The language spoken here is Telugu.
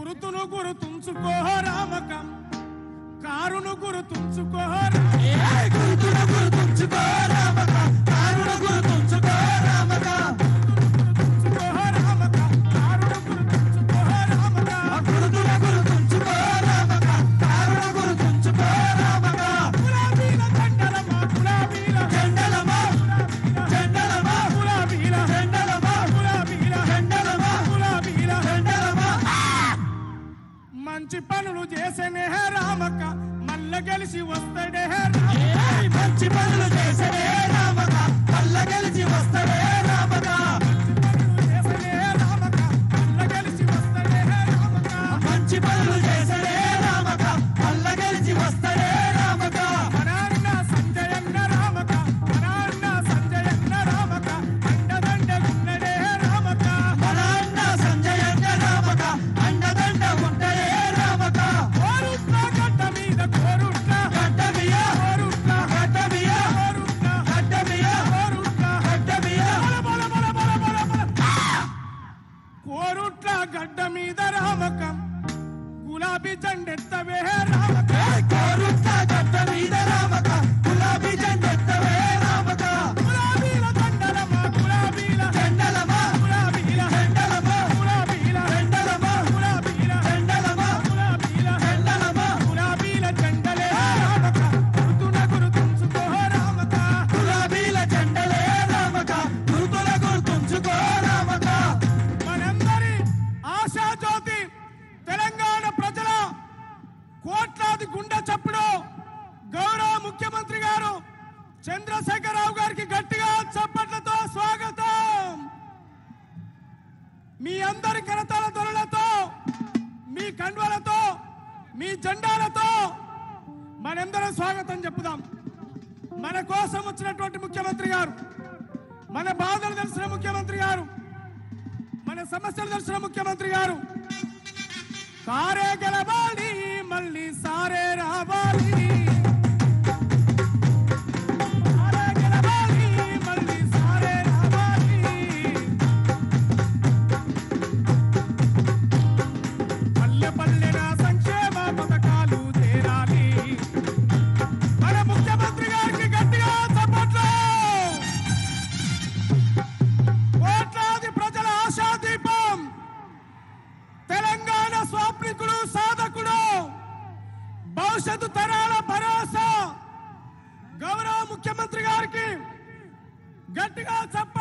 గురుతును గురుతుంచుకో రామకం కారును గురుతుంచుకో గురుతును గుర్తుంచుకో రామక కారుణ గుర్తుంచుకో రామక రామకం కారును గురుతుంచుకో రామకం గురుతును గుర్తుంచుకో రామక కారుణ గుర్తుంచుకో రామక గులాబీల జెండలమా గులాబీల జెండలమా జెండలమా గులాబీల జెండలమా గులాబీల జెండలమా గులాబీల జెండలమా మంచి పనులు చేసేనే రామక మల్ల గెలిచి వస్తాడే ఏయ్ మంచి పనులు చేసే రామక మల్ల గెలిచి వస్తాడే రామక చేసనే రామక మల్ల గెలిచి వస్తాడే రామక మంచి పనులు చేసే రామక మల్ల గెలిచి వస్తాడే రామక మనాన్న సంజయన్న రామక మనాన్న సంజయన్న రామక అండదండగున్నడే రామక మన అన్న సంజయన్న రామక అండదండ ఉంటాడే రామక కోరుట్ల గడ్డ మీద కోరుట్ల గడ్డమియ కోరుట్ల గడ్డమియ కోరుట్ల గడ్డమియ కోరుట్ల గడ్డమియ బల బల బల బల బల బల. కోరుట్ల గడ్డ మీద రామకం గులాబీ జెండెత్తవే రామక కోరుట్ల గడ్డ మీద రామక గులాబీ జెండెత్తవే రామక గులాబీల దండలమా గులాబీల జెండలమా గులాబీల జెండలమా గులాబీల జెండలమా గులాబీల జెండలమా గులాబీల జెండలమా గులాబీల జెండలే రామక గుర్తున గుర్తుంచుకో రామక గులాబీల జెండలే రామక గురుతుల గుర్తుంచుకో రామక మనందరి ఆశాజ్యోతి తెలంగాణ ప్రజల కోట్లాది గుండె చప్పుడు గౌరవ ముఖ్యమంత్రి గారు చంద్రశేఖరరావు గారికి గట్టిగా చప్పట్లతో స్వాగతం మీ అందరి కరతాల ధ్వనులతో మీ కండువలతో మీ జెండాలతో మనందరం స్వాగతం చెప్పుదాం మన కోసం వచ్చినటువంటి ముఖ్యమంత్రి గారు మన బాధలు తెలిసిన ముఖ్యమంత్రి గారు మన సమస్యలు తెలిసిన ముఖ్యమంత్రి గారు కారే గెలవాలి మళ్ళీ సారే రావాలి కారే గెలవాలి, మళ్ళీ సారే రావాలి. పల్లె పల్లెన సంక్షేమ పథకాలు చేరాలి మన ముఖ్యమంత్రి గారికి గట్టిగా చప్పట్లు కోట్లాది ప్రజల ఆశాదీపం తెలంగాణ స్వాప్నికుడు సాధకుడు భవిష్యత్తు తరాల భరోసా గౌరవ ముఖ్యమంత్రి గారికి గట్టిగా చెప్ప